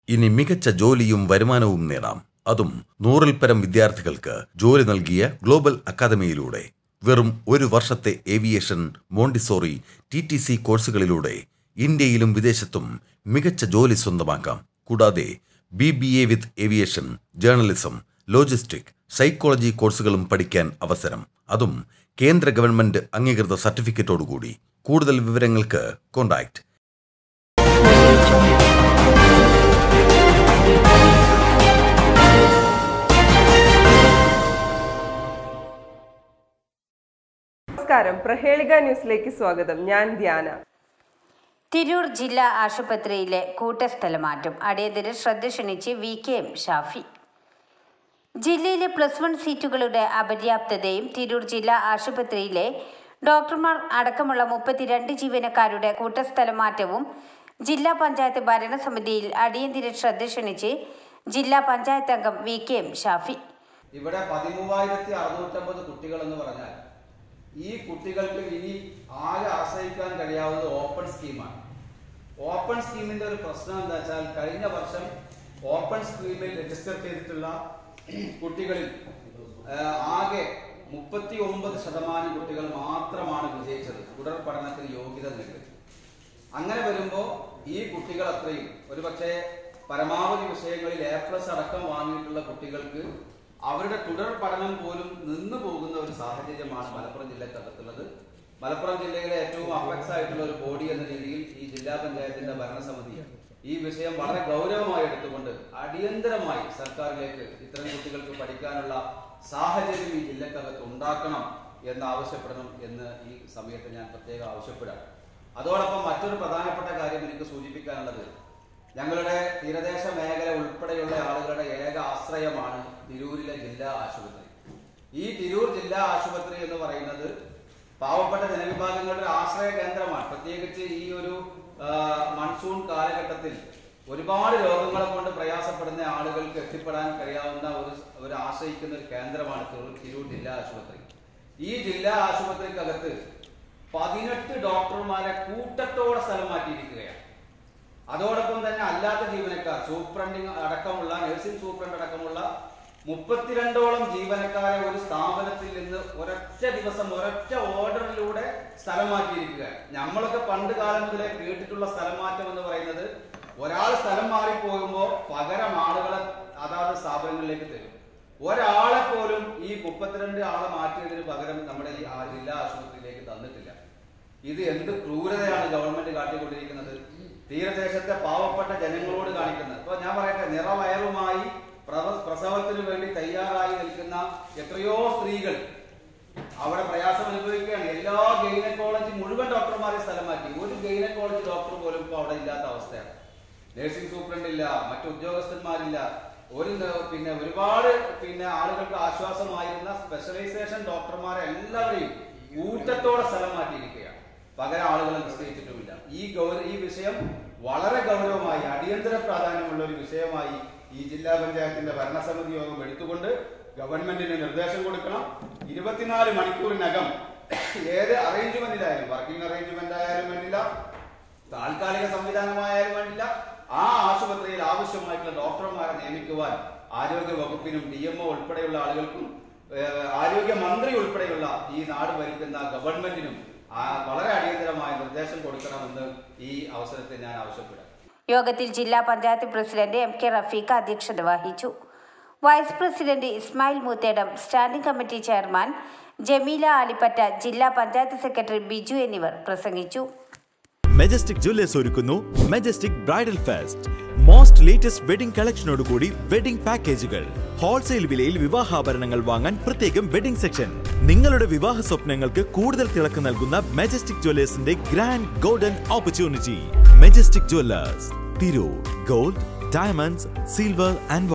ഇനി മികച്ച ജോലിയും വരുമാനവും നേടാം അതും നൂറിൽ പരം വിദ്യാർത്ഥികൾക്ക് ജോലി നൽകിയ ഗ്ലോബൽ അക്കാദമിയിലൂടെ വെറും ഒരു വർഷത്തെ aviation Montessori T T C കോഴ്സുകളിലൂടെ ഇന്ത്യയിലും വിദേശത്തും മികച്ച ജോലി സ്വന്തമാക്കാം കൂടാതെ B B A with aviation journalism logistic psychology കോഴ്സുകളും പഠിക്കാൻ അവസരം അതും കേന്ദ്ര ഗവൺമെന്റ് അംഗീകൃത സർട്ടിഫിക്കറ്റോടുകൂടി കൂടുതൽ വിവരങ്ങൾക്ക് കോൺടാക്ട് നമസ്കാരം പ്രഹേളിക ന്യൂസിലേക്ക് സ്വാഗതം ഞാൻ ധ്യാന തിരൂർ ജില്ലാ ആശുപത്രിയിലെ കൂട്ടസ്ഥലമാറ്റം അടിയന്തര ശ്രദ്ധ ക്ഷണിച്ച് വി കെ എം ഷാഫി ജില്ലയിലെ പ്ലസ് വൺ സീറ്റുകളുടെ അപര്യാപ്തതയും തിരൂർ ജില്ലാ ആശുപത്രിയിലെ ഡോക്ടർമാർ അടക്കമുള്ള മുപ്പത്തിരണ്ട് ജീവനക്കാരുടെ കൂട്ടസ്ഥലമാറ്റവും ജില്ലാ പഞ്ചായത്ത് ഭരണസമിതിയിൽ അടിയന്തര ശ്രദ്ധ ക്ഷണിച്ച് ജില്ലാ പഞ്ചായത്ത് അംഗം വി കെ എം ഷാഫി ഇവിടെ പതിമൂവായിരത്തി അറുന്നൂറ്റമ്പത് കുട്ടികൾ എന്ന് പറഞ്ഞാൽ ഈ കുട്ടികൾക്ക് ഇനി ആകെ ആശ്രയിക്കാൻ കഴിയാവുന്നത് ഓപ്പൺ സ്കീമാണ് ഓപ്പൺ സ്കീമിന്റെ ഒരു പ്രശ്നം എന്താ വെച്ചാൽ കഴിഞ്ഞ വർഷം ഓപ്പൺ സ്കീമിൽ രജിസ്റ്റർ ചെയ്തിട്ടുള്ള കുട്ടികളിൽ ആ, ആകെ മുപ്പത്തി ഒമ്പത് ശതമാനം കുട്ടികൾ മാത്രമാണ് വിജയിച്ചത് തുടർ പഠനത്തിന് യോഗ്യത നേടിയത് അങ്ങനെ വരുമ്പോൾ ഈ കുട്ടികൾ അത്രയും ഒരുപക്ഷെ പരമാവധി വിഷയങ്ങളിൽ എ പ്ലസ് അടക്കം വാങ്ങിയിട്ടുള്ള കുട്ടികൾക്ക് അവരുടെ തുടർ പഠനം പോലും നിന്നു പോകുന്ന ഒരു സാഹചര്യമാണ് മലപ്പുറം ജില്ലക്കകത്തുള്ളത് മലപ്പുറം ജില്ലയിലെ ഏറ്റവും അപെക്സ് ആയിട്ടുള്ള ഒരു ബോഡി എന്ന രീതിയിൽ ഈ ജില്ലാ പഞ്ചായത്തിന്റെ ഭരണസമിതി ഈ വിഷയം വളരെ ഗൗരവമായി എടുത്തുകൊണ്ട് അടിയന്തരമായി സർക്കാരിലേക്ക് ഇത്തരം കുട്ടികൾക്ക് പഠിക്കാനുള്ള സാഹചര്യം ഈ ജില്ലക്കകത്ത് ഉണ്ടാക്കണം എന്ന് ആവശ്യപ്പെടണം എന്ന് ഈ സമയത്ത് ഞാൻ പ്രത്യേകം ആവശ്യപ്പെടാം അതോടൊപ്പം മറ്റൊരു പ്രധാനപ്പെട്ട കാര്യം എനിക്ക് സൂചിപ്പിക്കാനുള്ളത് ഞങ്ങളുടെ തീരദേശ മേഖല ഉൾപ്പെടെയുള്ള ആളുകളുടെ ഏക ആശ്രയമാണ് തിരൂരിലെ ജില്ലാ ആശുപത്രി ഈ തിരൂർ ജില്ലാ ആശുപത്രി എന്ന് പറയുന്നത് പാവപ്പെട്ട ജനവിഭാഗങ്ങളുടെ ആശ്രയ കേന്ദ്രമാണ് പ്രത്യേകിച്ച് ഈ ഒരു ആ, മൺസൂൺ കാലഘട്ടത്തിൽ ഒരുപാട് രോഗങ്ങളെ കൊണ്ട് പ്രയാസപ്പെടുന്ന ആളുകൾക്ക് എത്തിപ്പെടാൻ കഴിയാവുന്ന ഒരു ഒരു ആശ്രയിക്കുന്ന ഒരു കേന്ദ്രമാണ് തിരൂർ തിരൂർ ജില്ലാ ആശുപത്രി ഈ ജില്ലാ ആശുപത്രിക്കകത്ത് പതിനെട്ട് ഡോക്ടർമാരെ കൂട്ടത്തോടെ സ്ഥലം മാറ്റിയിരിക്കുകയാണ് അതോടൊപ്പം തന്നെ അല്ലാത്ത ജീവനക്കാർ സൂപ്രണ്ടിങ് അടക്കമുള്ള നഴ്സിംഗ് സൂപ്രണ്ട് അടക്കമുള്ള മുപ്പത്തിരണ്ടോളം ജീവനക്കാരെ ഒരു സ്ഥാപനത്തിൽ നിന്ന് ഒരൊറ്റ ദിവസം ഒരൊറ്റ ഓർഡറിലൂടെ സ്ഥലം മാറ്റിയിരിക്കുക നമ്മളൊക്കെ പണ്ട് കാലം മുതലേ കേട്ടിട്ടുള്ള സ്ഥലം മാറ്റം എന്ന് പറയുന്നത് ഒരാൾ സ്ഥലം മാറിപ്പോകുമ്പോൾ പകരം ആളുകളെ അതാത് സ്ഥാപനങ്ങളിലേക്ക് തരും ഒരാളെ പോലും ഈ മുപ്പത്തിരണ്ട് ആളെ മാറ്റിയതിന് പകരം നമ്മുടെ ഈ ആ ജില്ലാ ആശുപത്രിയിലേക്ക് തന്നിട്ടില്ല ഇത് എന്ത് ക്രൂരതയാണ് ഗവൺമെന്റ് കാട്ടിക്കൊണ്ടിരിക്കുന്നത് തീരദേശത്തെ പാവപ്പെട്ട ജനങ്ങളോട് കാണിക്കുന്നത് ഇപ്പൊ ഞാൻ പറയട്ടെ നിറവയറുമായി പ്രവ- പ്രസവത്തിന് വേണ്ടി തയ്യാറായി നിൽക്കുന്ന എത്രയോ സ്ത്രീകൾ അവിടെ പ്രയാസം അനുഭവിക്കുകയാണ് എല്ലാ ഗൈനക്കോളജി മുഴുവൻ ഡോക്ടർമാരെ സ്ഥലം മാറ്റി ഒരു ഗൈനക്കോളജി ഡോക്ടർ പോലും ഇപ്പോൾ അവിടെ ഇല്ലാത്ത അവസ്ഥയാണ് നഴ്സിംഗ് സൂപ്രണ്ട് ഇല്ല മറ്റു ഉദ്യോഗസ്ഥന്മാരില്ല ഒരു ന- പിന്നെ ഒരുപാട് പിന്നെ ആളുകൾക്ക് ആശ്വാസമായിരുന്ന സ്പെഷ്യലൈസേഷൻ ഡോക്ടർമാരെ എല്ലാവരെയും ഊറ്റത്തോടെ സ്ഥലം മാറ്റിയിരിക്കുകയാണ് പകരം ആളുകളെ നിശ്ചയിച്ചിട്ടുമില്ല ഈ ഗൗര ഈ വിഷയം വളരെ ഗൗരവമായി അടിയന്തര പ്രാധാന്യമുള്ള ഒരു വിഷയമായി ഈ ജില്ലാ പഞ്ചായത്തിന്റെ ഭരണസമിതി യോഗം എടുത്തുകൊണ്ട് ഗവൺമെന്റിന് നിർദ്ദേശം കൊടുക്കണം ഇരുപത്തിനാല് മണിക്കൂറിനകം ഏത് അറേഞ്ച്മെന്റിലായാലും വർക്കിംഗ് അറേഞ്ച്മെന്റ് ആയാലും വേണ്ടില്ല താൽക്കാലിക സംവിധാനമായാലും വേണ്ടില്ല ആ ആശുപത്രിയിൽ ആവശ്യമായിട്ടുള്ള ഡോക്ടർമാരെ നിയമിക്കുവാൻ ആരോഗ്യ വകുപ്പിനും ഡി എംഒ ഉൾപ്പെടെയുള്ള ആളുകൾക്കും ഏഹ്, ആരോഗ്യ മന്ത്രി ഉൾപ്പെടെയുള്ള ഈ നാട് ഭരിക്കുന്ന ഗവൺമെന്റിനും ആ വളരെ അടിയന്തരമായ നിർദ്ദേശം കൊടുക്കണമെന്ന് ഈ അവസരത്തിൽ ഞാൻ ആവശ്യപ്പെടാം യോഗത്തിൽ ജില്ലാ panchayat president M K Rafeeq അധ്യക്ഷത വഹിച്ചു vice president Ismail Moothedam standing committee chairman Jameela Alippatta ജില്ലാ പഞ്ചായത്ത് സെക്രട്ടറി ബിജു എന്നിവർ പ്രസംഗിച്ചു മെജസ്റ്റിക് ജുവല്ലേഴ്സ് ഒരുക്കുന്നു Majestic bridal fest most latest wedding കളക്ഷനോടുകൂടി വെഡിംഗ് പാക്കേജുകൾ ഹോൾസെയിൽ വിലയിൽ വിവാഹാഭരണങ്ങൾ വാങ്ങാൻ പ്രത്യേകം വെഡിംഗ് സെക്ഷൻ നിങ്ങളുടെ വിവാഹ സ്വപ്നങ്ങൾക്ക് കൂടുതൽ തിളക്കം നൽകുന്ന മെജസ്റ്റിക് ജുവല്ലേഴ്സിന്റെ grand golden opportunity Majestic Jewellers Tirur gold diamonds silver and